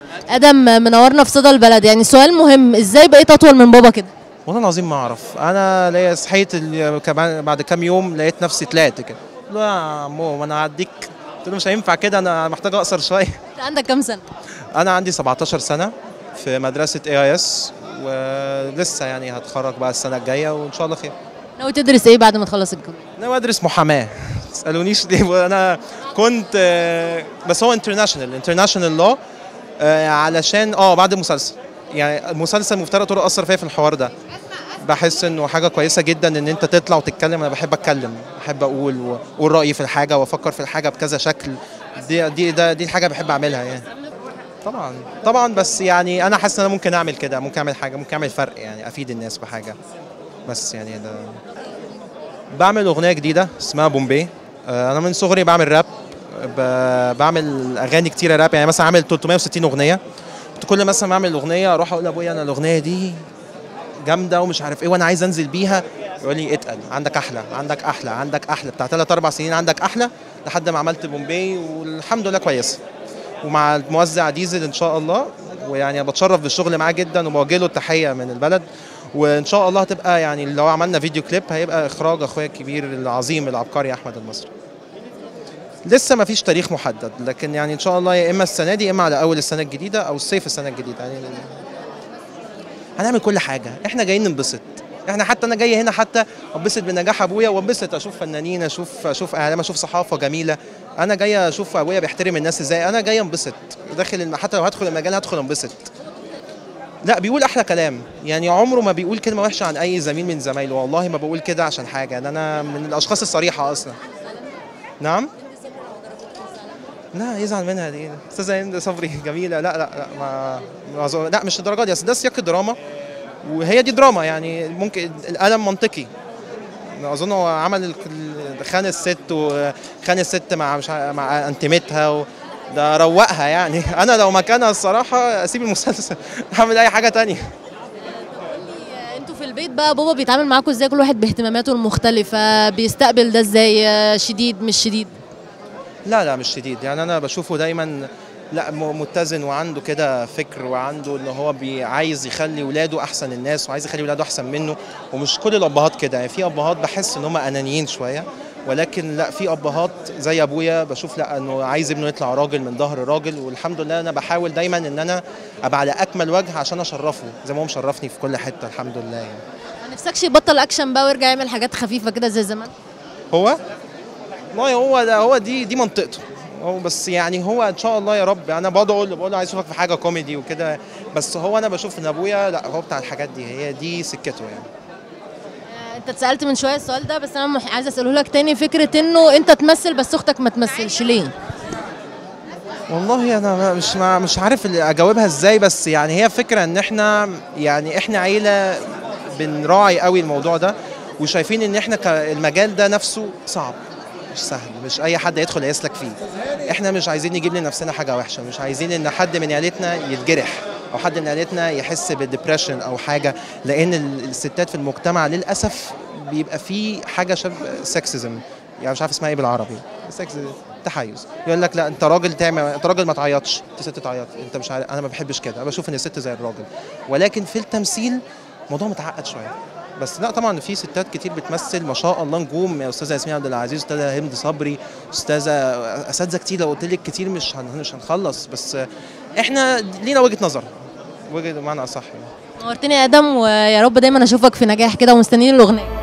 ادم منورنا في صدى البلد يعني سؤال مهم ازاي بقيت اطول من بابا كده والله العظيم ما اعرف انا ليا صحيت ال- كمان بعد كام يوم لقيت نفسي طلعت كده قلت له يا عمو ما انا هعديك قلت له مش هينفع كده انا محتاج اقصر شويه انت عندك كام سنه انا عندي 17 سنه في مدرسه اي اي اس ولسه يعني هتخرج بقى السنه الجايه وان شاء الله خير ناوي تدرس ايه بعد ما تخلص الجامعه انا بدرس محاماه تسالونيش ليه انا كنت آه، بس هو انترناشونال انترناشونال لو علشان اه بعد المسلسل يعني المسلسل مفترض طرق اثر فيا في الحوار ده بحس انه حاجه كويسه جدا ان انت تطلع وتتكلم انا بحب اتكلم بحب اقول واقول رايي في الحاجه وافكر في الحاجه بكذا شكل دي دي ده دي الحاجه بحب اعملها يعني طبعا طبعا بس يعني انا حاسس ان انا ممكن اعمل كده ممكن اعمل حاجه ممكن اعمل فرق يعني افيد الناس بحاجه بس يعني ده بعمل اغنيه جديده اسمها بومبي آه، انا من صغري بعمل راب ب- بعمل اغاني كتيره راب يعني مثلا عامل 360 اغنيه كنت كل مثلا ما اعمل اغنيه اروح اقول لابويا انا الاغنيه دي جامده ومش عارف ايه وانا عايز انزل بيها يقول لي اتقل عندك احلى عندك احلى عندك احلى بتاع ثلاث اربع سنين عندك احلى لحد ما عملت بومبي والحمد لله كويسه ومع الموزع ديزل ان شاء الله ويعني بتشرف بالشغل معاه جدا وبوجه له التحيه من البلد وان شاء الله هتبقى يعني لو عملنا فيديو كليب هيبقى اخراج اخويا الكبير العظيم العبقري احمد المصري لسه ما فيش تاريخ محدد لكن يعني ان شاء الله يا اما السنه دي يا اما على اول السنه الجديده او الصيف السنه الجديده يعني هنعمل كل حاجه احنا جايين ننبسط احنا حتى انا جاي هنا حتى انبسط بنجاح ابويا وانبسط اشوف فنانين اشوف اشوف اعلام اشوف صحافه جميله انا جاي اشوف ابويا بيحترم الناس ازاي انا جاي انبسط داخل الم... حتى لو هدخل المجال هدخل انبسط لا بيقول احلى كلام يعني عمره ما بيقول كلمه وحشه عن اي زميل من زمايله والله ما بقول كده عشان حاجه ده انا من الاشخاص الصريحه اصلا نعم لا يزعل منها دي استاذه هند صبري جميله لا لا لا ما, ما أظن- لا مش الدرجه دي اصل ده سياق دراما وهي دي دراما يعني ممكن الالم منطقي اظن هو عمل ال- ال- خان الست وخان الست مع مش ع- مع انتمتها و ده روقها يعني انا لو مكانها الصراحه اسيب المسلسل اعمل اي حاجه تانية انتوا في البيت بقى بابا بيتعامل معاكم ازاي كل واحد باهتماماته المختلفه بيستقبل ده ازاي آه، شديد مش شديد لا لا مش شديد يعني انا بشوفه دايما لا م- متزن وعنده كده فكر وعنده ان هو بي- عايز يخلي ولاده احسن الناس وعايز يخلي ولاده احسن منه ومش كل الابهات كده يعني في ابهات بحس ان هم انانيين شويه ولكن لا في ابهات زي ابويا بشوف لا انه عايز ابنه يطلع راجل من ظهر راجل والحمد لله انا بحاول دايما ان انا ابقى على اكمل وجه عشان اشرفه زي ما هو مشرفني في كل حته الحمد لله يعني ما نفسكش يبطل اكشن بقى ويرجع يعمل حاجات خفيفه كده زي زمان هو والله هو ده هو دي دي منطقته هو بس يعني هو ان شاء الله يا رب انا بدعو له بقول له عايز اشوفك في حاجه كوميدي وكده بس هو انا بشوف ان ابويا لا هو بتاع الحاجات دي هي دي سكته يعني آه، انت اتسالت من شويه السؤال ده بس انا مح- عايزه اساله لك تاني فكره انه انت تمثل بس اختك ما تمثلش ليه والله انا ما- مش ما مش عارف اللي اجاوبها ازاي بس يعني هي فكره ان احنا يعني احنا عيله بنراعي قوي الموضوع ده وشايفين ان احنا ك- المجال ده نفسه صعب مش سهل مش اي حد يدخل يسلك فيه احنا مش عايزين نجيب لنفسنا حاجه وحشه مش عايزين ان حد من عيلتنا يتجرح او حد من عيلتنا يحس بالدبريشن او حاجه لان ال- الستات في المجتمع للاسف بيبقى في حاجه شبه سكسزم يعني مش عارف اسمها ايه بالعربي سكسزم تحيز يقول لك لا انت راجل تعمل انت راجل ما تعيطش انت ست تعيط انت مش عارف انا ما بحبش كده انا بشوف ان الست زي الراجل ولكن في التمثيل الموضوع متعقد شويه بس لا طبعا في ستات كتير بتمثل ما شاء الله نجوم يا استاذه ياسمين عبد العزيز استاذه هند صبري استاذه اساتذه كتير لو قلت لك كتير مش هن- مش هنخلص بس احنا لينا وجهه نظر وجهه بمعنى اصح يعني. نورتني يا ادم ويا رب دايما اشوفك في نجاح كده ومستنيين الاغنيه